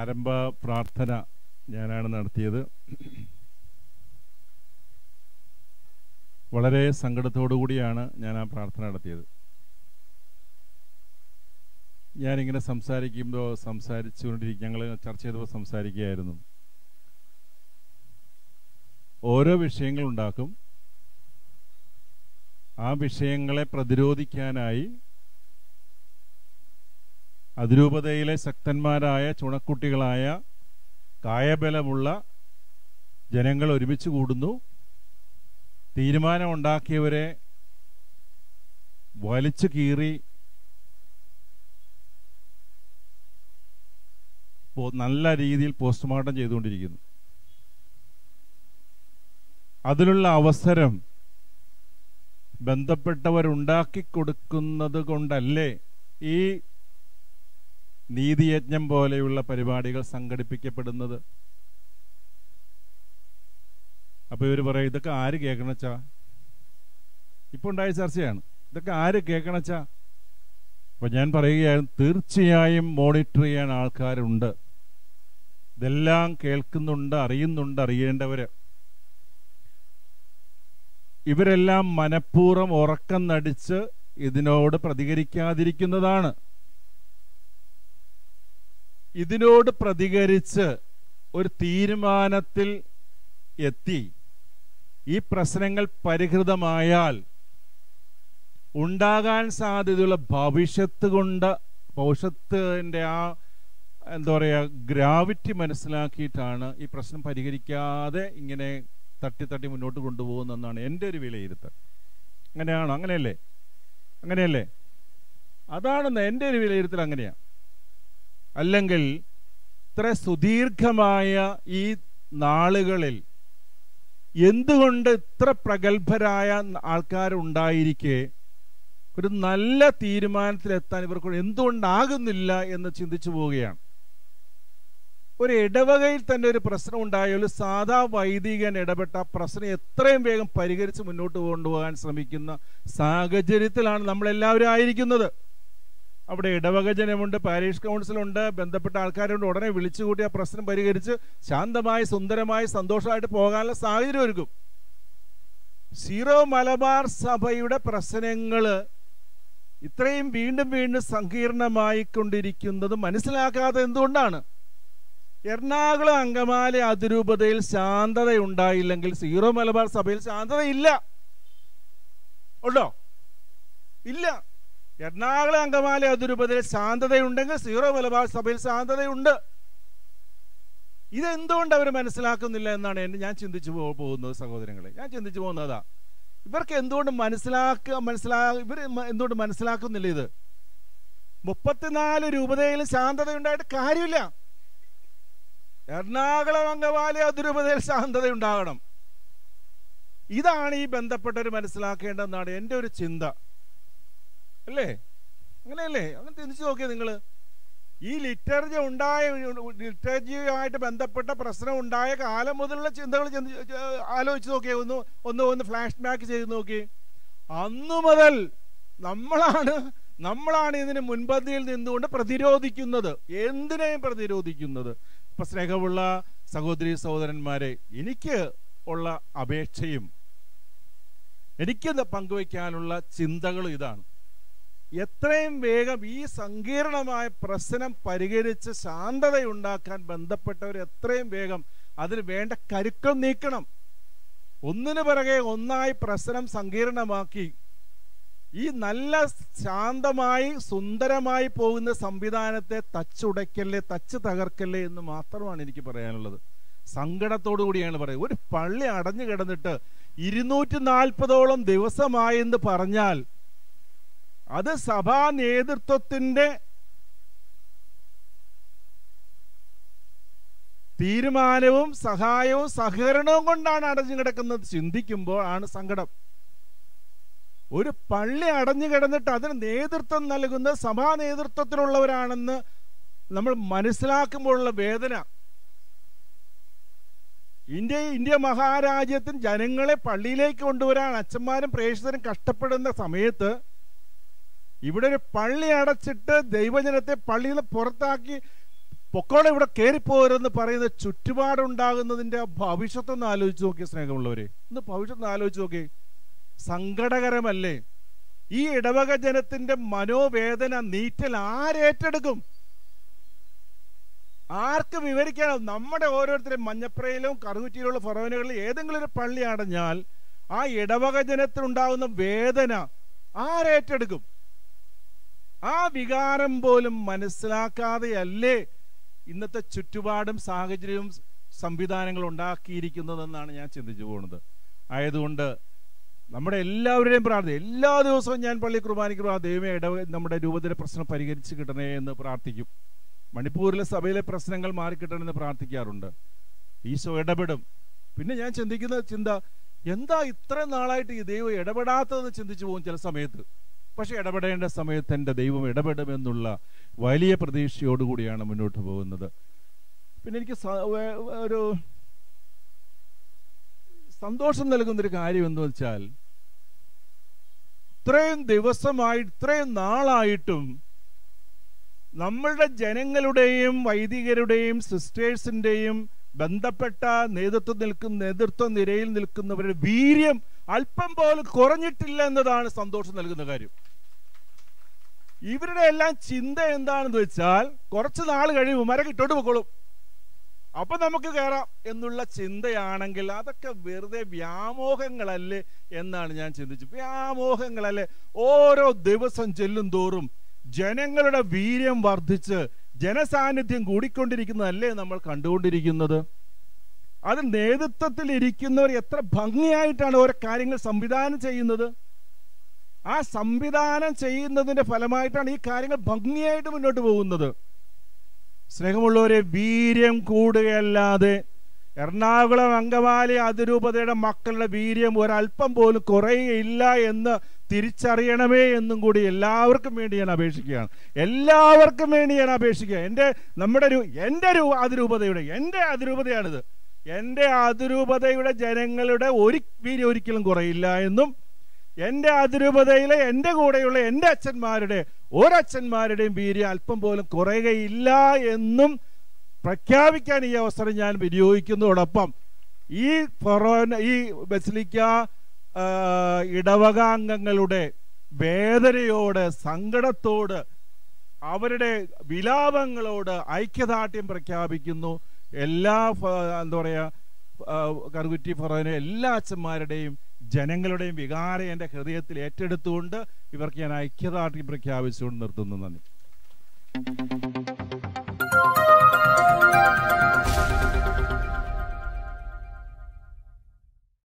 ആരംഭ പ്രാർത്ഥന ഞാനാണ് നടത്തിയത് വളരെ സങ്കടത്തോടു കൂടിയാണ് ഞാൻ ആ പ്രാർത്ഥന നടത്തിയത് ഞാനിങ്ങനെ സംസാരിക്കുമ്പോൾ സംസാരിച്ചുകൊണ്ടിരിക്കും ഞങ്ങൾ ചർച്ച ചെയ്തപ്പോൾ സംസാരിക്കുകയായിരുന്നു ഓരോ വിഷയങ്ങൾ ഉണ്ടാക്കും ആ വിഷയങ്ങളെ പ്രതിരോധിക്കാനായി അതിരൂപതയിലെ ശക്തന്മാരായ ചുണക്കുട്ടികളായ കായബലമുള്ള ജനങ്ങൾ ഒരുമിച്ച് കൂടുന്നു തീരുമാനമുണ്ടാക്കിയവരെ വലിച്ചു കീറി പോ- നല്ല രീതിയിൽ പോസ്റ്റ്മോർട്ടം ചെയ്തുകൊണ്ടിരിക്കുന്നു അതിനുള്ള അവസരം ബന്ധപ്പെട്ടവരുണ്ടാക്കി കൊടുക്കുന്നത് കൊണ്ടല്ലേ ഈ നീതിയജ്ഞം പോലെയുള്ള പരിപാടികൾ സംഘടിപ്പിക്കപ്പെടുന്നത് അപ്പൊ ഇവർ പറയും ഇതൊക്കെ ആര് കേൾക്കണച്ചാ ഇപ്പൊ ഉണ്ടായ ചർച്ചയാണ് ഇതൊക്കെ ആര് കേൾക്കണച്ചാ അപ്പൊ ഞാൻ പറയുകയായിരുന്നു തീർച്ചയായും മോണിറ്റർ ചെയ്യാൻ ആൾക്കാരുണ്ട് ഇതെല്ലാം കേൾക്കുന്നുണ്ട് അറിയുന്നുണ്ട് അറിയേണ്ടവര് ഇവരെല്ലാം മനഃപൂർവ്വം ഉറക്കം നടിച്ച് ഇതിനോട് പ്രതികരിക്കാതിരിക്കുന്നതാണ് ഇതിനോട് പ്രതികരിച്ച് ഒരു തീരുമാനത്തിൽ എത്തി ഈ പ്രശ്നങ്ങൾ പരിഹൃതമായാൽ ഉണ്ടാകാൻ സാധ്യതയുള്ള ഭവിഷ്യത്ത് കൊണ്ട് ഭവിഷ്യത്തിൻ്റെ ആ എന്താ പറയുക ഗ്രാവിറ്റി മനസ്സിലാക്കിയിട്ടാണ് ഈ പ്രശ്നം പരിഹരിക്കാതെ ഇങ്ങനെ തട്ടി തട്ടി മുന്നോട്ട് കൊണ്ടുപോകുന്നെന്നാണ് എൻ്റെ ഒരു വിലയിരുത്തൽ അങ്ങനെയാണോ അങ്ങനെയല്ലേ അങ്ങനെയല്ലേ അതാണെന്ന് എൻ്റെ ഒരു വിലയിരുത്തൽ അങ്ങനെയാണ് അല്ലെങ്കിൽ ഇത്ര സുദീർഘമായ ഈ നാളുകളിൽ എന്തുകൊണ്ട് ഇത്ര പ്രഗത്ഭരായ ആൾക്കാരുണ്ടായിരിക്കെ ഒരു നല്ല തീരുമാനത്തിലെത്താൻ ഇവർക്ക് എന്തുകൊണ്ടാകുന്നില്ല എന്ന് ചിന്തിച്ചു പോവുകയാണ് ഒരു ഇടവകയിൽ തന്നെ ഒരു പ്രശ്നം ഉണ്ടായാൽ ഒരു സാധാ വൈദികൻ ഇടപെട്ട ആ പ്രശ്നം എത്രയും വേഗം പരിഹരിച്ച് മുന്നോട്ട് കൊണ്ടുപോകാൻ ശ്രമിക്കുന്ന സാഹചര്യത്തിലാണ് നമ്മളെല്ലാവരും ആയിരിക്കുന്നത് അവിടെ ഇടവക ജനമുണ്ട് പാരീഷ് കൗൺസിലുണ്ട് ബന്ധപ്പെട്ട ആൾക്കാരുണ്ട് ഉടനെ വിളിച്ചുകൂട്ടി ആ പ്രശ്നം പരിഹരിച്ച് ശാന്തമായി സുന്ദരമായി സന്തോഷമായിട്ട് പോകാനുള്ള സാഹചര്യം ഒരുക്കും സീറോ മലബാർ സഭയുടെ പ്രശ്നങ്ങൾ ഇത്രയും വീണ്ടും വീണ്ടും സങ്കീർണമായി കൊണ്ടിരിക്കുന്നത് മനസ്സിലാക്കാതെ എന്തുകൊണ്ടാണ് എറണാകുളം അങ്കമാലി അതിരൂപതയിൽ ശാന്തത ഉണ്ടായില്ലെങ്കിൽ സീറോ മലബാർ സഭയിൽ ശാന്തതയില്ല ഉണ്ടോ ഇല്ല എറണാകുളം അങ്കമാലി അതിരൂപതയിൽ ശാന്തതയുണ്ടെങ്കിൽ സീറോ മലബാർ സഭയിൽ ശാന്തതയുണ്ട് ഇതെന്തുകൊണ്ട് അവർ മനസ്സിലാക്കുന്നില്ല എന്നാണ് എന്നെ ഞാൻ ചിന്തിച്ചു പോ- പോകുന്നത് സഹോദരങ്ങളെ ഞാൻ ചിന്തിച്ചു പോകുന്നതാ ഇവർക്ക് എന്തുകൊണ്ട് മനസ്സിലാക്കുക മനസ്സിലാ ഇവർ മ- എന്തുകൊണ്ട് മനസ്സിലാക്കുന്നില്ല ഇത് മുപ്പത്തിനാല് രൂപതയിലും ശാന്തതയുണ്ടായിട്ട് കാര്യമില്ല എറണാകുളം അങ്കമാലി അതിരൂപതയിൽ ശാന്തത ഉണ്ടാകണം ഇതാണ് ഈ ബന്ധപ്പെട്ടവർ മനസ്സിലാക്കേണ്ടതെന്നാണ് എൻ്റെ ഒരു ചിന്ത അല്ലേ അങ്ങനെയല്ലേ അങ്ങനെ തിരിച്ചു നോക്കിയേ നിങ്ങൾ ഈ ലിറ്റർജി ഉണ്ടായ ലിറ്റർജിയുമായിട്ട് ബന്ധപ്പെട്ട പ്രശ്നം ഉണ്ടായ കാലം മുതലുള്ള ചിന്തകൾ ചിന്തി- ചെ- ആലോചിച്ച് നോക്കിയേ ഒന്ന് ഒന്ന് ഒന്ന് ഫ്ലാഷ് ബാക്ക് ചെയ്ത് നോക്കി അന്നു മുതൽ നമ്മളാണ് നമ്മളാണ് ഇതിന് മുൻപന്തിയിൽ നിന്നുകൊണ്ട് പ്രതിരോധിക്കുന്നത് എന്തിനേയും പ്രതിരോധിക്കുന്നത് ഇപ്പൊ സ്നേഹമുള്ള സഹോദരി സഹോദരന്മാരെ എനിക്ക് ഉള്ള അപേക്ഷയും എനിക്ക് പങ്കുവയ്ക്കാനുള്ള ചിന്തകളും ഇതാണ് എത്രയും വേഗം ഈ സങ്കീർണമായ പ്രശ്നം പരിഹരിച്ച് ശാന്തതയുണ്ടാക്കാൻ ബന്ധപ്പെട്ടവർ എത്രയും വേഗം അതിന് വേണ്ട കരുക്കം നീക്കണം ഒന്നിനു പിറകെ ഒന്നായി പ്രശ്നം സങ്കീർണമാക്കി ഈ നല്ല ശാന്തമായി സുന്ദരമായി പോകുന്ന സംവിധാനത്തെ തച്ചുടയ്ക്കല്ലേ തച്ച് തകർക്കല്ലേ എന്ന് മാത്രമാണ് എനിക്ക് പറയാനുള്ളത് സങ്കടത്തോടു കൂടിയാണ് പറയുന്നത് ഒരു പള്ളി അടഞ്ഞു കിടന്നിട്ട് ഇരുന്നൂറ്റി നാൽപ്പതോളം ദിവസമായെന്ന് പറഞ്ഞാൽ അത് സഭാ നേതൃത്വത്തിന്റെ തീരുമാനവും സഹായവും സഹകരണവും കൊണ്ടാണ് അടഞ്ഞു കിടക്കുന്നത് ചിന്തിക്കുമ്പോൾ ആണ് സങ്കടം ഒരു പള്ളി അടഞ്ഞു കിടന്നിട്ട് അതിന് നേതൃത്വം നൽകുന്ന സഭാ നേതൃത്വത്തിലുള്ളവരാണെന്ന് നമ്മൾ മനസ്സിലാക്കുമ്പോഴുള്ള വേദന ഇന്ത്യ ഇന്ത്യ മഹാരാജ്യത്തിന് ജനങ്ങളെ പള്ളിയിലേക്ക് കൊണ്ടുവരാൻ അച്ഛന്മാരും പ്രേക്ഷിതരും കഷ്ടപ്പെടുന്ന സമയത്ത് ഇവിടെ ഒരു പള്ളി അടച്ചിട്ട് ദൈവജനത്തെ പള്ളിയിൽ നിന്ന് പുറത്താക്കി പൊക്കോളെ ഇവിടെ കയറിപ്പോരെന്ന് പറയുന്ന ചുറ്റുപാടുണ്ടാകുന്നതിന്റെ ഭവിഷ്യത്തൊന്ന് ആലോചിച്ച് നോക്കിയ സ്നേഹമുള്ളവരെ ഒന്ന് ഭവിഷ്യത്തൊന്ന് ആലോചിച്ച് നോക്കി സങ്കടകരമല്ലേ ഈ ഇടവക ജനത്തിന്റെ മനോവേദന നീറ്റൽ ആരേറ്റെടുക്കും ആർക്ക് വിവരിക്കണം നമ്മുടെ ഓരോരുത്തരും മഞ്ഞപ്രയിലും കറുകുറ്റിയിലുള്ള ഫറവനുകളിൽ ഏതെങ്കിലും ഒരു പള്ളി അടഞ്ഞാൽ ആ ഇടവക ജനത്തിനുണ്ടാകുന്ന വേദന ആരേറ്റെടുക്കും ആ വികാരം പോലും മനസ്സിലാക്കാതെയല്ലേ ഇന്നത്തെ ചുറ്റുപാടും സാഹചര്യവും സംവിധാനങ്ങളും ഉണ്ടാക്കിയിരിക്കുന്നതെന്നാണ് ഞാൻ ചിന്തിച്ചു പോകുന്നത് ആയതുകൊണ്ട് നമ്മുടെ എല്ലാവരുടെയും പ്രാർത്ഥന എല്ലാ ദിവസവും ഞാൻ പള്ളി കുർബാനയ്ക്ക് പ്രാ- ദൈവമേ ഇടവ നമ്മുടെ രൂപത്തിലെ പ്രശ്നം പരിഹരിച്ച് കിട്ടണേ എന്ന് പ്രാർത്ഥിക്കും മണിപ്പൂരിലെ സഭയിലെ പ്രശ്നങ്ങൾ മാറിക്കിട്ടണമെന്ന് പ്രാർത്ഥിക്കാറുണ്ട് ഈശോ ഇടപെടും പിന്നെ ഞാൻ ചിന്തിക്കുന്ന ചിന്ത എന്താ ഇത്ര നാളായിട്ട് ഈ ദൈവം ഇടപെടാത്തതെന്ന് ചിന്തിച്ചു പോകും ചില സമയത്ത് പക്ഷെ ഇടപെടേണ്ട സമയത്ത് എൻ്റെ ദൈവം ഇടപെടുമെന്നുള്ള വലിയ പ്രതീക്ഷയോടുകൂടിയാണ് മുന്നോട്ട് പോകുന്നത് പിന്നെ എനിക്ക് സ- വേ- ഒരു സന്തോഷം നൽകുന്നൊരു കാര്യം എന്ന് വെച്ചാൽ ഇത്രയും ദിവസമായി ഇത്രയും നാളായിട്ടും നമ്മളുടെ ജനങ്ങളുടെയും വൈദികരുടെയും സിസ്റ്റേഴ്സിന്റെയും ബന്ധപ്പെട്ട നേതൃത്വം നിൽക്കുന്ന നേതൃത്വ നിരയിൽ നിൽക്കുന്നവരുടെ വീര്യം അല്പം പോലും കുറഞ്ഞിട്ടില്ല എന്നതാണ് സന്തോഷം നൽകുന്ന കാര്യം ഇവരുടെ എല്ലാം ചിന്ത എന്താണെന്ന് വെച്ചാൽ കുറച്ച് നാൾ കഴിയുമ്പോൾ മരം ഇട്ടോട്ട് പൊക്കോളും അപ്പൊ നമുക്ക് കയറാം എന്നുള്ള ചിന്തയാണെങ്കിൽ അതൊക്കെ വെറുതെ വ്യാമോഹങ്ങളല്ലേ എന്നാണ് ഞാൻ ചിന്തിച്ചത് വ്യാമോഹങ്ങളല്ലേ ഓരോ ദിവസം ചെല്ലും തോറും ജനങ്ങളുടെ വീര്യം വർദ്ധിച്ച് ജനസാന്നിധ്യം കൂടിക്കൊണ്ടിരിക്കുന്നതല്ലേ നമ്മൾ കണ്ടുകൊണ്ടിരിക്കുന്നത് അത് നേതൃത്വത്തിൽ ഇരിക്കുന്നവർ എത്ര ഭംഗിയായിട്ടാണ് ഓരോ കാര്യങ്ങൾ സംവിധാനം ചെയ്യുന്നത് ആ സംവിധാനം ചെയ്യുന്നതിന്റെ ഫലമായിട്ടാണ് ഈ കാര്യങ്ങൾ ഭംഗിയായിട്ട് മുന്നോട്ട് പോകുന്നത് സ്നേഹമുള്ളവരെ വീര്യം കൂടുകയല്ലാതെ എറണാകുളം അങ്കമാലി അതിരൂപതയുടെ മക്കളുടെ വീര്യം ഒരല്പം പോലും കുറയുകയില്ല എന്ന് തിരിച്ചറിയണമേ എന്നും കൂടി എല്ലാവർക്കും വേണ്ടി ഞാൻ അപേക്ഷിക്കുകയാണ് എല്ലാവർക്കും വേണ്ടി ഞാൻ അപേക്ഷിക്കുക എൻ്റെ നമ്മുടെ ഒരു എൻ്റെ ഒരു അതിരൂപതയുടെ എൻ്റെ അതിരൂപതയാണിത് എൻ്റെ അതിരൂപതയുടെ ജനങ്ങളുടെ ഒരു വീര്യം ഒരിക്കലും കുറയില്ല എന്നും എൻ്റെ അതിരൂപതയിലെ എൻ്റെ കൂടെയുള്ള എൻ്റെ അച്ഛന്മാരുടെ ഒരച്ഛന്മാരുടെയും വീര്യം അല്പം പോലും കുറയുകയില്ല എന്നും പ്രഖ്യാപിക്കാൻ ഈ അവസരം ഞാൻ വിനിയോഗിക്കുന്നതോടൊപ്പം ഈ ഫൊറോന ഈ ബസിലിക്ക ആ, ഇടവകാംഗങ്ങളുടെ വേദനയോട് സങ്കടത്തോട് അവരുടെ വിലാപങ്ങളോട് ഐക്യദാർഢ്യം പ്രഖ്യാപിക്കുന്നു എല്ലാ ഫ- എന്താ പറയാ ആ, കറുകുറ്റി ഫറോന എല്ലാ അച്ഛന്മാരുടെയും ജനങ്ങളുടെയും വികാരം എൻ്റെ ഹൃദയത്തിൽ ഏറ്റെടുത്തുകൊണ്ട് ഇവർക്ക് ഞാൻ ഐക്യദാർഢ്യം പ്രഖ്യാപിച്ചുകൊണ്ട് നിർത്തുന്നു നന്ദി